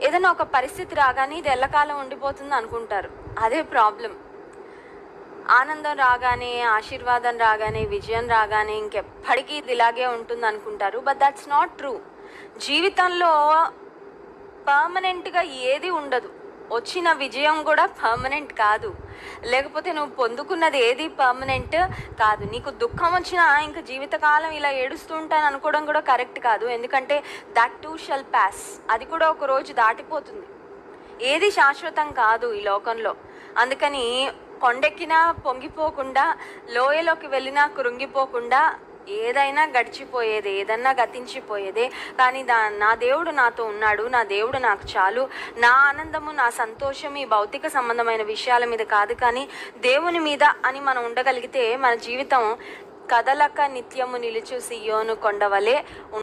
ఏదైనా ఒక పరిస్థితి రాగానే ఇది ఎల్లకాలం ఉండిపోతుంది అనుకుంటారు అదే ప్రాబ్లం ఆనందం రాగానే ఆశీర్వాదం రాగానే విజయం రాగానే ఇంకెప్పటికీ ఇది ఇలాగే ఉంటుంది అనుకుంటారు బట్ దట్స్ నాట్ ట్రూ జీవితంలో పర్మనెంట్గా ఏది ఉండదు వచ్చిన విజయం కూడా పర్మనెంట్ కాదు లేకపోతే నువ్వు పొందుకున్నది ఏది పర్మనెంట్ కాదు నీకు దుఃఖం వచ్చినా ఇంకా జీవితకాలం ఇలా ఏడుస్తూ ఉంటాను అనుకోవడం కూడా కరెక్ట్ కాదు ఎందుకంటే దట్ టూ షల్ పాస్ అది కూడా ఒక రోజు దాటిపోతుంది ఏది శాశ్వతం కాదు ఈ లోకంలో అందుకని కొండెక్కినా పొంగిపోకుండా లోయలోకి వెళ్ళినా కృంగిపోకుండా ఏదైనా గడిచిపోయేదే ఏదన్నా గతించిపోయేదే కానీ దా నా దేవుడు నాతో ఉన్నాడు నా దేవుడు నాకు చాలు నా ఆనందము నా సంతోషం ఈ భౌతిక సంబంధమైన విషయాల మీద కాదు కానీ దేవుని మీద అని మనం ఉండగలిగితే మన జీవితం కదలక నిత్యము నిలుచు సియోను కొండవలే